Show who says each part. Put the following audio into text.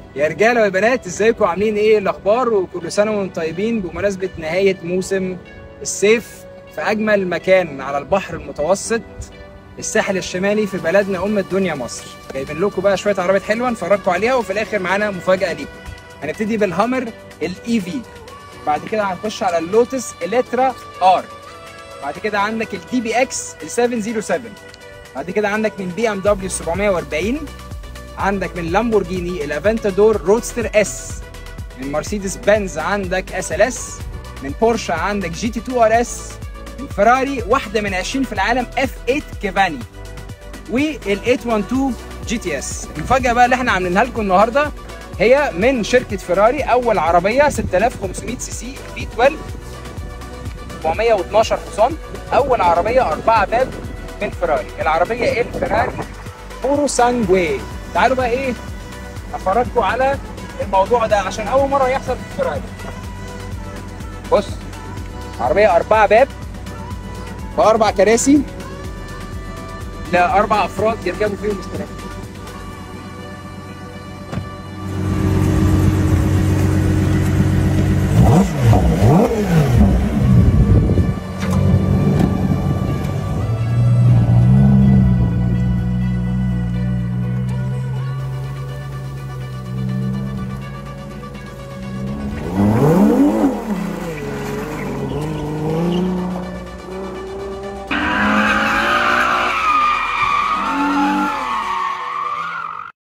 Speaker 1: يا رجاله ويا بنات ازيكم عاملين ايه الاخبار وكل سنه وانتم طيبين بمناسبه نهايه موسم الصيف في اجمل مكان على البحر المتوسط الساحل الشمالي في بلدنا ام الدنيا مصر جايبين لكم بقى شويه عربيات حلوه نفرجكم عليها وفي الاخر معانا مفاجاه ليكم هنبتدي بالهامر الاي في بعد كده هنخش على اللوتس اليترا ار بعد كده عندك الدي بي اكس ال 707 بعد كده عندك من بي ام دبليو 740 عندك من لامبورجيني الافنتادور رودستر اس من مرسيدس بنز عندك اس ال اس من بورشا عندك جي تي 2 ار اس من فيراري واحده من 20 في العالم اف 8 كيفاني وال 812 جي تي اس المفاجاه بقى اللي احنا عاملينها لكم النهارده هي من شركه فيراري اول عربيه 6500 سي سي في 12 412 حصان اول عربيه اربعه باب من فيراري العربيه الفيراري بورو سانجوي تعالوا بقى ايه افرجكم على الموضوع ده عشان اول مره يحصل في فيراري بص عربيه اربعه باب باربع كراسي لاربع افراد يركبوا فيهم مستريح